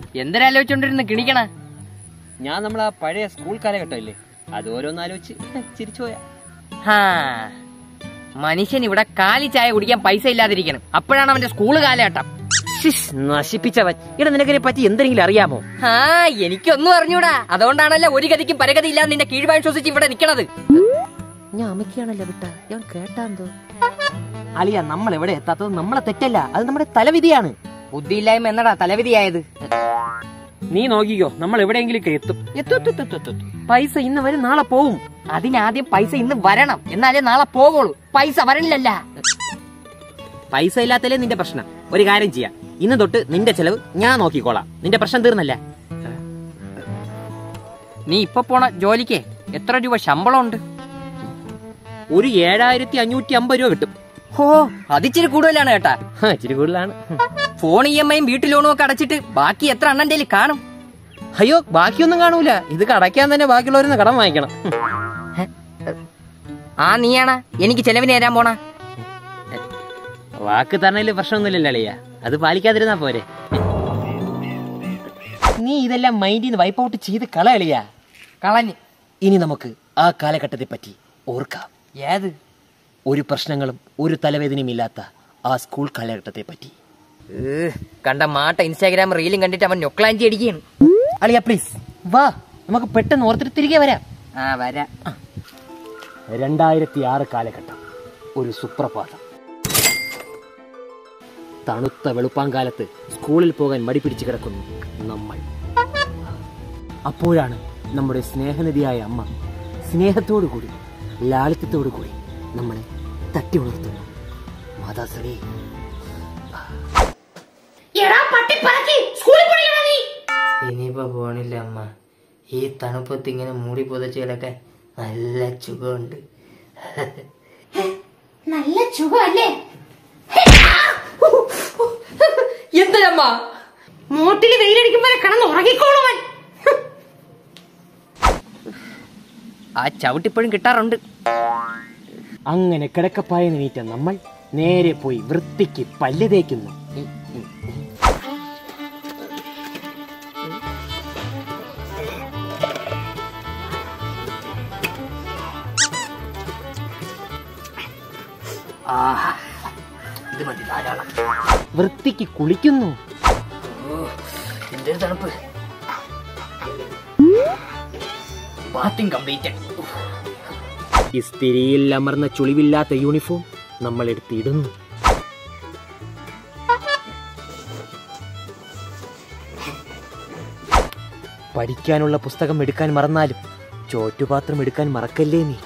എന്തിനാലോചിച്ചോണ്ടിരുന്ന് കിണിക്കണ ഞാൻ നമ്മളെ പഴയ സ്കൂൾ കാലഘട്ടമില്ലേ അത് ഓരോന്ന് ആലോചിച്ച് ചിരിച്ചു പോയാ ഹാ മനുഷ്യൻ ഇവിടെ കാലി ചായ കുടിക്കാൻ പൈസ ഇല്ലാതിരിക്കണം അപ്പോഴാണ് അവന്റെ സ്കൂള് കാലഘട്ടം നശിപ്പിച്ചവൻ ഇവിടെ നിനക്കിനെ പറ്റി എന്തെങ്കിലും അറിയാമോ ആ എനിക്കൊന്നും അറിഞ്ഞൂടാ അതുകൊണ്ടാണല്ലോ ഒരു ഗതിക്കും പരഗതി ഇല്ലാതെ നിന്റെ കീഴ്വാൻ ശ്വസിച്ച് ഇവിടെ നിക്കണത് ഞാൻ അമ്മയ്ക്കാണല്ലോ വിട്ട ഞാൻ കേട്ടാന്തോ അളിയ നമ്മൾ എവിടെ എത്താത്തത് നമ്മളെ തെറ്റല്ല അത് നമ്മുടെ തലവിധിയാണ് ബുദ്ധിയില്ലായ്മ എന്നടാ തലവിധിയായത് നീ നോക്കിക്കോ നമ്മൾ എവിടെയെങ്കിലും എത്തും എത്തും, എത്തും, എത്തും, എത്തും, എത്തും. പൈസ ഇന്ന് വരും നാളെ പോവും അതിനാദ്യം പൈസ ഇന്ന് വരണം എന്നാലേ നാളെ പോകുള്ളൂ പൈസ വരണില്ലല്ല പൈസ ഇല്ലാത്തല്ലേ നിന്റെ പ്രശ്നം ഒരു കാര്യം ചെയ്യാം ഇന്ന് തൊട്ട് നിന്റെ ചെലവ് ഞാൻ നോക്കിക്കോളാം നിന്റെ പ്രശ്നം തീർന്നല്ല നീ ഇപ്പൊ പോണ ജോലിക്ക് എത്ര രൂപ ശമ്പളം ഉണ്ട് ഒരു ഏഴായിരത്തി അഞ്ഞൂറ്റി അമ്പത് രൂപ കിട്ടും ഹോ അതിച്ചിരി കൂടുതലാണ് കേട്ടാ ഹാ, ഇച്ചിരി കൂടുതലാണ് ഫോൺ ഇ എം ഐയും വീട്ടു ലോണും ഒക്കെ അടച്ചിട്ട് ബാക്കി എത്ര അണ്ണന്റെ കയ്യില് കാണും അയ്യോ ബാക്കിയൊന്നും കാണൂല ഇത് കടയ്ക്കാൻ തന്നെ ബാക്കിയുള്ളവരുന്ന് കടം വാങ്ങിക്കണം ആ നീയാണാ എനിക്ക് ചെലവിന് തരാൻ പോണ വാക്ക് തരണേല് പ്രശ്നമൊന്നുമില്ലല്ലോ അളിയ അത് പാലിക്കാതിരുന്നാ പോരെ നീ ഇതെല്ലാം മൈൻഡിൽ നിന്ന് വൈപ്പ് ഔട്ട് ചെയ്ത് കളയളിയ കളഞ്ഞ് ഇനി നമുക്ക് ആ കാലഘട്ടത്തെ പറ്റി ഓർക്കാം ഏത് ഒരു പ്രശ്നങ്ങളും ഒരു തലവേദനയും ഇല്ലാത്ത ആ സ്കൂൾ കാലഘട്ടത്തെ പറ്റി ഏഹ്, കണ്ട മാട്ട ഇൻസ്റ്റാഗ്രാം റീലും കണ്ടിട്ട് അവൻ ഞൊക്ലാഞ്ചി അടിക്കുകയാണ് അളിയ പ്ലീസ് വാ നമുക്ക് പെട്ടെന്ന് ഓർത്തിട്ട് തിരികെ വരാം ആ വരാ രണ്ടായിരത്തി ആറ് കാലഘട്ടം ഒരു സുപ്രഭാതം തണുത്ത വെളുപ്പാങ്കാലത്ത് സ്കൂളിൽ പോകാൻ മടി പിടിച്ചു കിടക്കുന്നു നമ്മൾ അപ്പോഴാണ് നമ്മുടെ സ്നേഹനിധിയായ അമ്മ സ്നേഹത്തോടു കൂടി ലാളിത്യത്തോടു കൂടി നമ്മളെ തട്ടി ഉണർത്തുന്നു മാതാസണി ഇനിയിപ്പോ പോണില്ല അമ്മ ഈ തണുപ്പത്ത് ഇങ്ങനെ മൂടി പുതച്ച് കിടക്കാൻ നല്ല സുഖമുണ്ട് നല്ല സുഖമല്ലേ എന്തിനമ്മ മൂട്ടില് വെയിലടിക്കുമ്പോൾ കിടന്ന് ഉറങ്ങിക്കോളുവൻ ആ ചവിട്ടിപ്പോഴും കിട്ടാറുണ്ട് അങ്ങനെ കിടക്കപ്പായ നീറ്റ നമ്മൾ നേരെ പോയി വൃത്തിക്ക് പല്ല് തേക്കുന്നു ഇത് മതി ധാരാളം വൃത്തിക്ക് കുളിക്കുന്നു എന്തൊരു തണുപ്പ് ബാത്തിങ് കംപ്ലീറ്റഡ് ഇസ്തിരിയിൽ അമർന്ന ചുളിവില്ലാത്ത യൂണിഫോം നമ്മൾ എടുത്തിടുന്നു പഠിക്കാനുള്ള പുസ്തകം എടുക്കാൻ മറന്നാലും ചോറ്റുപാത്രം എടുക്കാൻ മറക്കല്ലേ നീ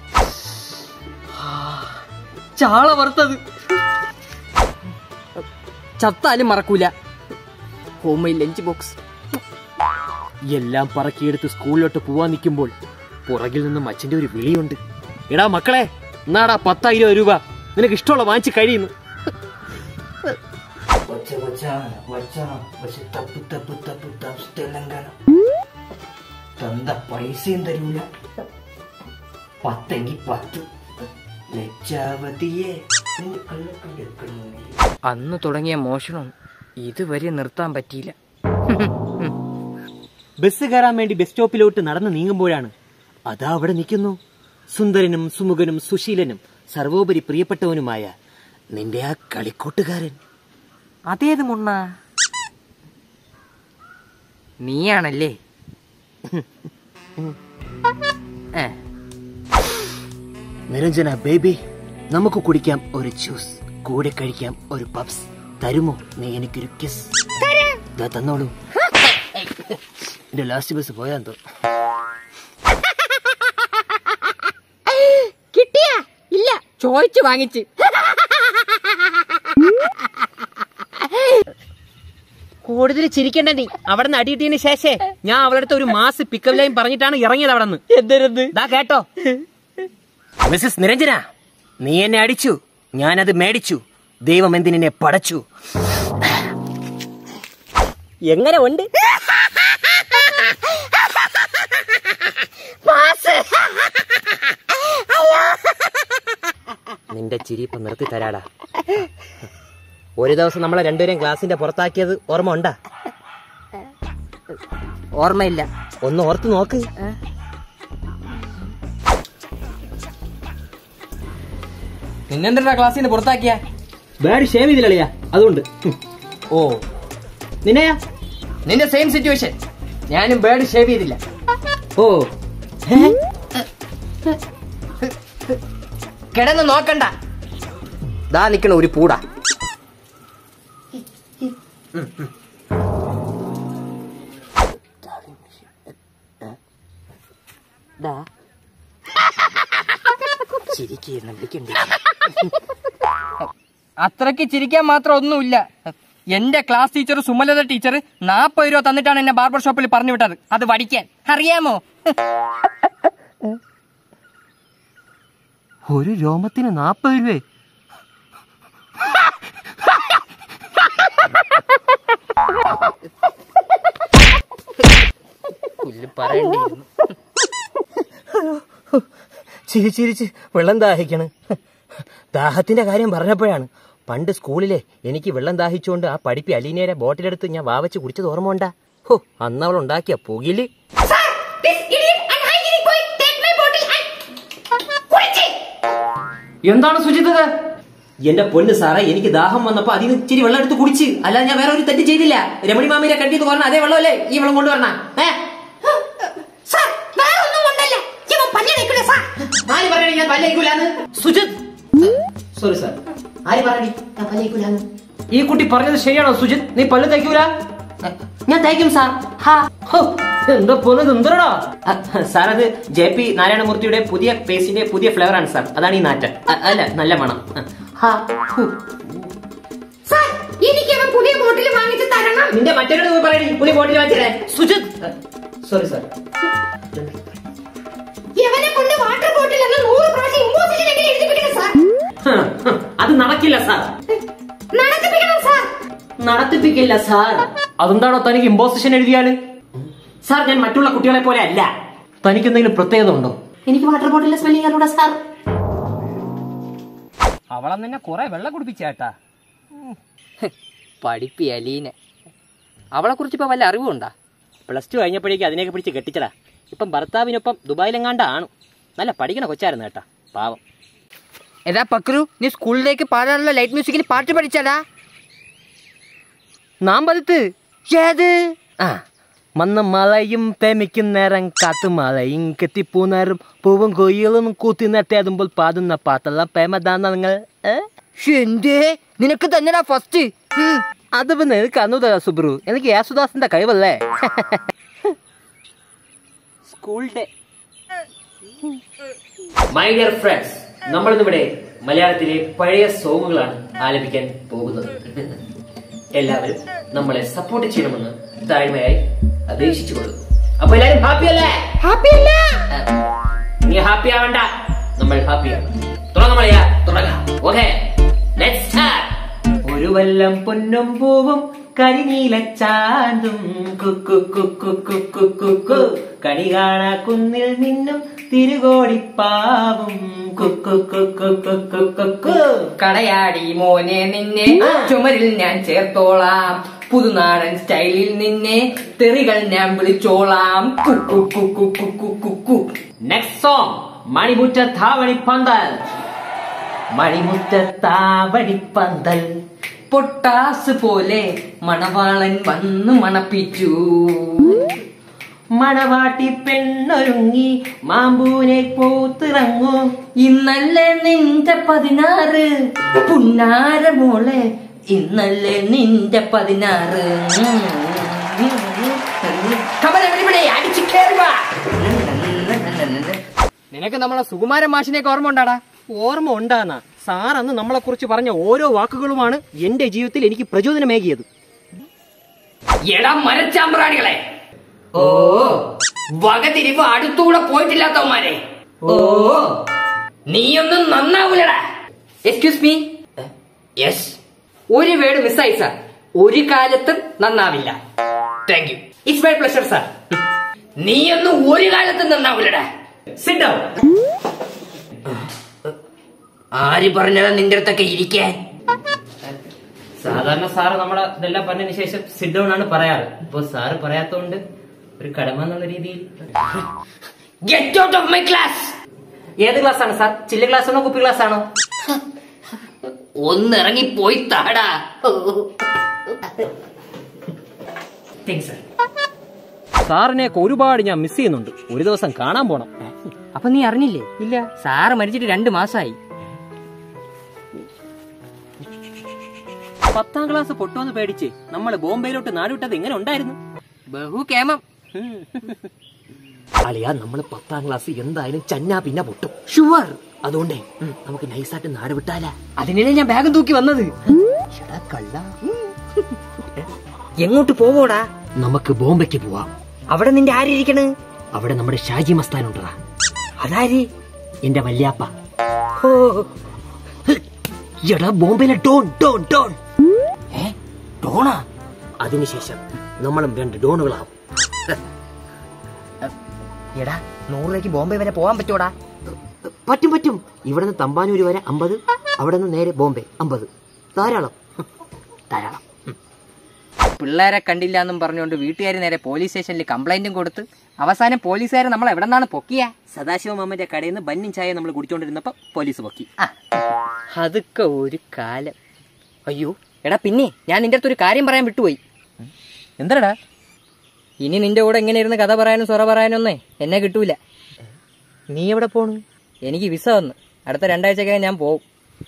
ചാള വറുത്തത് ചത്താലും മറക്കൂല ഹോം ലഞ്ച് ബോക്സ് എല്ലാം പറക്കിയെടുത്ത് സ്കൂളിലോട്ട് പോവാൻ നിൽക്കുമ്പോൾ പുറകിൽ നിന്നും അച്ഛന്റെ ഒരു വിളിയുണ്ട് എടാ മക്കളെ എന്നാടാ പത്തായിരം രൂപ നിനക്ക് ഇഷ്ടമുള്ള വാങ്ങിച്ച് കഴിയുന്നു കൊച്ച കൊച്ചാണ് വച്ചാണ് പക്ഷെ തപ്പ് തപ്പ് തപ്പ് തപ്പ് തെലങ്കാന തന്ത പൈസയും തരൂല പത്തെങ്കി പത്ത് ലജ്ജാവതിയെ നിന്റെ കണ്ണ് കണ്ടെടുക്കണേ. അന്ന് തുടങ്ങിയ മോഷണം ഇതുവരെ നിർത്താൻ പറ്റിയില്ല ബസ് കയറാൻ വേണ്ടി ബസ് സ്റ്റോപ്പിലോട്ട് നടന്നു നീങ്ങുമ്പോഴാണ് അതാ അവിടെ നിൽക്കുന്നു സുന്ദരനും സുമുഖനും സുശീലനും സർവോപരി പ്രിയപ്പെട്ടവനുമായ നിന്റെ ആ കളിക്കൂട്ടുകാരൻ അതേത് മുണ്ണ നീയാണല്ലേ ഏ, നിരഞ്ജന ബേബി നമുക്ക് കുടിക്കാം ഒരു ജ്യൂസ് കൂടെ കഴിക്കാം ഒരു പബ്സ് തരുമോ നീ എനിക്കൊരു കിസ് ദാ തന്നോളൂ എന്റെ ലാസ്റ്റ് ബസ് പോയാ തോ കിട്ടിയാ ഇല്ല ചോദിച്ചു വാങ്ങിച്ച് കൂടുതൽ ചിരിക്കണ്ട നീ അവിടെ നിന്ന് അടിയിട്ടതിന് ശേഷേ ഞാൻ അവളുടെ അടുത്ത് ഒരു മാസ് പിക്കപ്പ് ലൈൻ പറഞ്ഞിട്ടാണ് ഇറങ്ങിയത് അവിടെ നിന്ന് എന്തൊരു ദാ കേട്ടോ മിസ്സസ് നിരഞ്ജന നീ എന്നെ അടിച്ചു ഞാനത് മേടിച്ചു ദൈവം എന്തിനെ പടച്ചു എങ്ങനെ ഉണ്ട് നിന്റെ ചിരി ഇപ്പൊ നിർത്തി തരാടാ ഒരു ദിവസം നമ്മളെ രണ്ടുപേരെയും ക്ലാസിന്റെ പുറത്താക്കിയത് ഓർമ്മ ഉണ്ടാ ഓർമ്മയില്ല ഒന്ന് ഓർത്ത് നോക്ക് നിന്നെന്താ ക്ലാസ്സിൽ നിന്ന് പുറത്താക്കിയ ബാഡ് ഷേവ് ചെയ്തില്ലളിയാ അതുകൊണ്ട് ഓ നിന്നെയാ നിന്റെ സെയിം സിറ്റുവേഷൻ ഞാനും ബേർഡ് ഷേവ് ചെയ്തില്ല ഓ കിടന്ന് നോക്കണ്ട ദാ നിക്കണ ഒരു പൂട ചിരിക്കുന്ന വിളിക്കണ്ടേ അത്രയ്ക്ക് ചിരിക്കാൻ മാത്രം ഒന്നുമില്ല എന്റെ ക്ലാസ് ടീച്ചർ സുമലത ടീച്ചർ നാപ്പത് രൂപ തന്നിട്ടാണ് എന്നെ ബാർബർ ഷോപ്പിൽ പറഞ്ഞു വിട്ടത് അത് വടിക്കാൻ അറിയാമോ ഒരു രോമത്തിന് നാപ്പത് രൂപ പുല്ല് പറയണ്ടിയിരുന്നു ചിരി ചിരിച്ച് വെള്ളം ദാഹിക്കണ് ദാഹത്തിന്റെ കാര്യം പറഞ്ഞപ്പോഴാണ് പണ്ട് സ്കൂളിലെ എനിക്ക് വെള്ളം ദാഹിച്ചുകൊണ്ട് ആ പഠിപ്പി അലീനയുടെ ബോട്ടിലെടുത്ത് ഞാൻ വാവച്ച് കുടിച്ചത് ഓർമ്മ ഉണ്ടാ ഹോ അന്ന് അവൾ ഉണ്ടാക്കിയ പുകില് Sir, this idiot unhygienic boy take my bottle and കുടിച്ച്. എന്താണ് സുചിതത് എന്റെ പൊന്ന് സാറേ എനിക്ക് ദാഹം വന്നപ്പോ അതിന് ഇച്ചിരി വെള്ളം എടുത്ത് കുടിച്ച് അല്ലാതെ ഞാൻ വേറെ ഒരു തെറ്റ് ചെയ്തില്ല രമണി മാമിയെ കണ്ടിട്ട് പറഞ്ഞ അതേ വെള്ളമല്ലേ ഈ വെള്ളം കൊണ്ടുവരണ ഏ Sir, വേറെ ഒന്നും കൊണ്ടല്ല. ഇവൻ പല്ല് തേക്കൂല, sir. ആര് പറയണേ ഞാൻ പല്ലേക്കൂലെന്ന് സുജിത് സോറി സാർ ആര് പറയണേ ഞാൻ പല്ലേക്കൂലെന്ന് ഈ കുട്ടി പറഞ്ഞത് ശരിയാണോ സുജിത് നീ പല്ല് തയ്ക്കൂല ഞാൻ തയ്ക്കും സാർ ഹാ ഹോ എന്താ പോന്നത് എന്തരടാ സാർ അത് ജെ പി നാരായണമൂർത്തിയുടെ പുതിയ പേസ്റ്റിന്റെ പുതിയ ഫ്ലേവർ ആണ് സാർ അതാണ് ഈ നാറ്റം അ- അല്ല നല്ല മണം ഹാ ഹു. Sir, എനിക്ക് ഇവൻ പുതിയ ബോട്ടിൽ വാങ്ങിച്ച് തരണം നിന്റെ മറ്റൊരു പറയണേ പുതിയ ബോട്ടിൽ വാങ്ങിച്ചേ സുജിത് സോറി സാർ ഇവനെ കൊണ്ട് വാട്ടർ ബോട്ടിൽ എന്ന് നൂറ് പ്രാവശ്യം ഇമ്പോസിഷൻ എങ്ങനെ എഴുതിപ്പിക്കണം സാർ അത് നടക്കില്ല സാർ നടത്തിപ്പിക്കണം സാർ നടത്തിപ്പിക്കില്ല സാർ അതെന്താണോ തനിക്ക് ഇമ്പോസിഷൻ എഴുതിയാല് സാർ ഞാൻ മറ്റുള്ള കുട്ടികളെ പോലെ അല്ല തനിക്ക് എന്തെങ്കിലും പ്രത്യേകത ഉണ്ടോ എനിക്ക് വാട്ടർ ബോട്ടിലെ സ്മെല്ലിംഗ് അറിയൂടാ സാർ അവളെ നിന്നെ കുറെ വെള്ളം കുടിപ്പിച്ചേട്ടാ പഠിപ്പി അലീന അവളെ കുറിച്ച് ഇപ്പൊ വല്ല അറിവുണ്ടാ പ്ലസ് ടു കഴിഞ്ഞപ്പോഴേക്ക് അതിനെയൊക്കെ പിടിച്ച് കെട്ടിച്ചടാ ഇപ്പം ഭർത്താവിനൊപ്പം ദുബായിലെങ്ങാണ്ടാണ് നല്ല പഠിക്കണ കൊച്ചായിരുന്നു കേട്ടാ പാവം എടാ പക്രു നീ സ്കൂളിലേക്ക് പാടാനുള്ള ലൈറ്റ് മ്യൂസിക്കിന് പാട്ട് പഠിച്ചടാ നാം പതിത്ത് ഏത് ആ മന്ന മലയും പ്രേമിക്കും നേരം കാത്തു മലയും കെത്തിപ്പൂന്നേരം പൂവും കൊയ്യലും കൂത്തി നട്ടേതുമ്പോൾ പാടുന്ന പാട്ടുള്ള പ്രേമദാന നിങ്ങൾ ഏ? എന്തേ നിനക്ക് തന്നെടാ ഫസ്റ്റ് അത് പിന്നെ എനിക്ക് അന്നുതാ സുബ്രു എനിക്ക് യേശുദാസിന്റെ കഴിവല്ലേ school day my dear friends നമ്മളിന്നിവിടെ മലയാളത്തിലെ പഴയ സോങ്ങുകളാണ് ആലപിക്കാൻ പോകുന്നത് എല്ലാവരും നമ്മളെ സപ്പോർട്ട് ചെയ്യണമെന്ന് താഴ്മയായി അപേക്ഷിച്ചുകൊള്ളും അപ്പൊ എല്ലാരും ഹാപ്പി അല്ലേ ഹാപ്പി അല്ല നീ ഹാപ്പി ആവണ്ട നമ്മൾ ഹാപ്പിയാണ് തുടങ്ങാം മളയാ തുടങ്ങാം ഓക്കെ ഒരു വല്ലം പൊന്നും പൂവും കരിനീല ചാന്തും കുക്കു കുക്കു കുക്കു കുക്കു കണി കാണാ കുന്നിൽ നിന്നും തിരുകോടിപ്പാവും കുക്കു കുക്കു കുക്കു കുക്കു കടയാടി മോനെ നിന്നെ ആ. ചുമരിൽ ഞാൻ ചേർത്തോളാം പുതുനാടൻ സ്റ്റൈലിൽ നിന്നെ തെറികൾ ഞാൻ വിളിച്ചോളാം കുക്കു കുക്കു കുക്കു കുക്കു നെക്സ്റ്റ് സോങ് മണിമുറ്റ ധാവണിപ്പന്തൽ മണിമുറ്റ താവണിപ്പന്തൽ പൊട്ടാസ് പോലെ മണവാളൻ വന്ന് മണപ്പിച്ചു മണവാട്ടി പെണ്ണൊരുങ്ങി മാമ്പൂനെ പൂത്തിറങ്ങൂ ഇന്നല്ലേ നിന്റെ പതിനാറ് പുന്നാര മോളെ ഇന്നല്ലേ നിന്റെ പതിനാറ് Come on, everybody, അടിച്ച് കേറി വാ. നിനക്ക് നമ്മളെ സുകുമാരൻ മാഷിനെയൊക്കെ ഓർമ്മ ഉണ്ടാടാ ഓർമ്മ ഉണ്ടാന്ന സാർ അന്ന് നമ്മളെ കുറിച്ച് പറഞ്ഞ ഓരോ വാക്കുകളുമാണ് എന്റെ ജീവിതത്തിൽ എനിക്ക് പ്രചോദനമേകിയത് എടാ മരച്ചാമ്പ്രാണികളെ ഓ വകതിരിവ് അടുത്തൂടെ പോയിട്ടില്ലാത്തവന്മാരെ ഓ നീയൊന്നും നന്നാവൂലടാ എക്സ്ക്യൂസ് മീ യെസ് ഒരു വേർഡ് മിസ്സായി സാർ ഒരു കാലത്തും നന്നാവില്ല thank you it's my pleasure sir നീയൊന്നും ഒരു കാലത്തും നന്നാവൂലടാ സിറ്റ് ഡൗൺ ആര് പറഞ്ഞതാ നിന്റെ അടുത്തൊക്കെ ഇരിക്കാൻ സാധാരണ സാറ് നമ്മളെ ഇതെല്ലാം പറഞ്ഞതിന് ശേഷം സിറ്റ് ഡൗൺ ആണ് പറയാറ് ഇപ്പൊ സാറ് പറയാത്തോണ്ട് ഒരു കടമ എന്നുള്ള രീതിയിൽ get out of my class ഏത് ക്ലാസ് ആണ് സാർ ചില്ല് ക്ലാസ് ആണോ കുപ്പി ക്ലാസ് ആണോ ഒന്നിറങ്ങി പോയി താടാ താങ്ക്സ് സാർ സാറിനെ ഒരുപാട് ഞാൻ മിസ് ചെയ്യുന്നുണ്ട് ഒരു ദിവസം കാണാൻ പോണം അപ്പൊ നീ അറിഞ്ഞില്ലേ ഇല്ല സാറ് മരിച്ചിട്ട് രണ്ട് മാസമായി പത്താം ക്ലാസ് പൊട്ടുമെന്ന് പേടിച്ച് നമ്മൾ ബോംബെയിലോട്ട് നാടുവിട്ടത് എങ്ങനെ ഉണ്ടായിരുന്നു ബഹു കേമം അളിയാ നമ്മള് പത്താം ക്ലാസ് എന്തായാലും ചന്നാ പിന്നെ പൊട്ടും ഷുവർ അതുകൊണ്ടേ നമുക്ക് നൈസായിട്ട് നാട് വിട്ടാലാ അതിനിടെ ഞാൻ ബാഗും തൂക്കി വന്നത് എടാ കള്ള എങ്ങോട്ട് പോവോടാ നമുക്ക് ബോംബെക്ക് പോവാം അവിടെ നിന്റെ ആരിയ്ക്കണ് അവിടെ നമ്മുടെ ഷാജി മസ്താൻ ഉണ്ടാ അതാരി എന്റെ വല്യാപ്പ ഓ എടാ ബോംബെയിലെ ഡോൺ ഡോൺ ഡോൺ ഡോണാ അതിനുശേഷം നമ്മളും രണ്ട് ഡോണുകളാവും എടാ നൂറിലേക്ക് ബോംബെ വരെ പോവാൻ പറ്റൂടാ പറ്റും പറ്റും ഇവിടെ നിന്ന് തമ്പാനൂര് വരെ അമ്പത് അവിടെ നിന്ന് നേരെ ബോംബെ അമ്പത് ധാരാളം ധാരാളം പിള്ളേരെ കണ്ടില്ല എന്നും പറഞ്ഞുകൊണ്ട് വീട്ടുകാർ നേരെ പോലീസ് സ്റ്റേഷനിൽ കംപ്ലൈന്റും കൊടുത്ത് അവസാനം പോലീസുകാർ നമ്മൾ എവിടെ നിന്നാണ് പൊക്കിയ സദാശിവ മാമന്റെ കടയിൽ നിന്ന് ബന്നും ചായ നമ്മൾ കുടിച്ചോണ്ടിരുന്നപ്പോ പോലീസ് പൊക്കി അതൊക്കെ ഒരു കാലം അയ്യോ എടാ പിന്നെ ഞാൻ നിന്റെ അടുത്ത് ഒരു കാര്യം പറയാൻ വിട്ടുപോയി എന്താടാ ഇനി നിന്റെ കൂടെ എങ്ങനെ ഇരുന്ന് കഥ പറയാനും സൊറ പറയാനും ഒന്നേ എന്നെ കിട്ടൂല നീ എവിടെ പോണു എനിക്ക് വിസ വന്ന് അടുത്ത രണ്ടാഴ്ചക്കകം ഞാൻ പോവും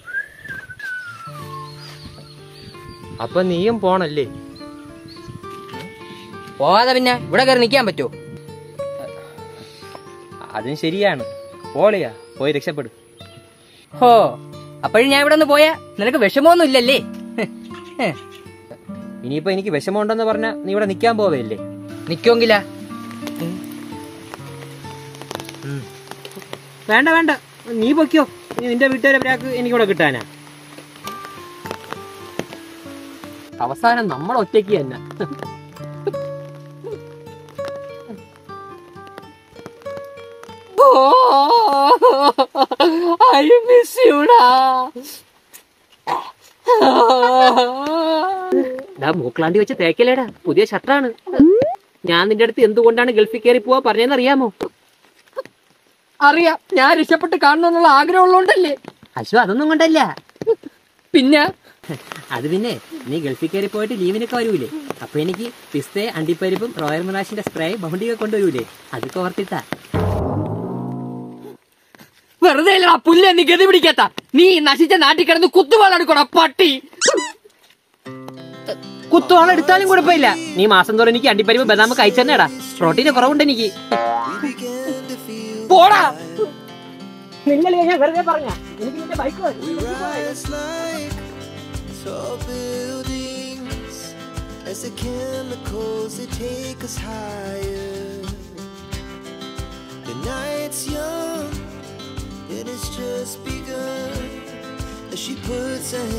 അപ്പൊ നീയും പോണല്ലേ പോവാതെ പിന്നെ ഇവിടെ കയറി നിൽക്കാൻ പറ്റുമോ അതും ശരിയാണ് പോളിയാ പോയി രക്ഷപ്പെടും ഹോ അപ്പോഴും ഞാൻ ഇവിടെ നിന്ന് പോയാ നിനക്ക് വിഷമമൊന്നും ഇല്ലല്ലേ ഇനിയിപ്പോ എനിക്ക് വിഷമമുണ്ടെന്ന് പറഞ്ഞാ നീ ഇവിടെ നിക്കാൻ പോവല്ലേ നിക്കുമെങ്കിലാ വേണ്ട വേണ്ട നീ പൊക്കിയോ നീ നിന്റെ വീട്ടുകാരെ ഒരാൾക്ക് എനിക്കിവിടെ കിട്ടാനാ അവസാനം നമ്മൾ ഒറ്റയ്ക്ക് തന്നെ ഐ മിസ് യുടാ ഡാ മൂക്കളാണ്ടി വെച്ച് തേക്കലേടാ പുതിയ ഷർട്ടാണ് ഞാൻ നിന്റെ അടുത്ത് എന്തുകൊണ്ടാണ് ഗൾഫിൽ കയറി പോവാ പറഞ്ഞതെന്ന് അറിയാമോ അറിയാം ഞാൻ രക്ഷപ്പെട്ട് കാണണമെന്നുള്ള ആഗ്രഹം ഉള്ളതുകൊണ്ടല്ലേ അശ്വ അതൊന്നും കൊണ്ടല്ല പിന്നെ അത് പിന്നെ നീ ഗൾഫിൽ കയറി പോയിട്ട് ലീവിനൊക്കെ വരൂലേ അപ്പൊ എനിക്ക് പിസ്തേ അണ്ടിപ്പരിപ്പും റോയൽ മറാഷിന്റെ സ്പ്രേ ബൗണ്ടിയൊക്കെ കൊണ്ടുവരൂലേ അതൊക്കെ ഓർത്തിട്ടാ വെറുതെ ഇല്ലടാ പുല്ല് നീ ഗതി പിടിക്കാത്ത നീ ഈ നശിച്ച നാട്ടിൽ കിടന്ന് കുത്തുവാളെടുക്കണ പട്ടി കുത്തോളം എടുത്താലും കുഴപ്പമില്ല നീ മാസം തോറും എനിക്ക് അണ്ടിപ്പരിപ്പ് ബദാമൊക്കെ അയച്ചു തന്നെടാ പ്രോട്ടീന് കുറവുണ്ട് എനിക്ക് പോടാ നിങ്ങൾ ഞാൻ വെറുതെ പറഞ്ഞ എനിക്ക് നിന്റെ bike rise like tall buildings as the chemicals they take us higher. The night's young and it's just begun as she puts her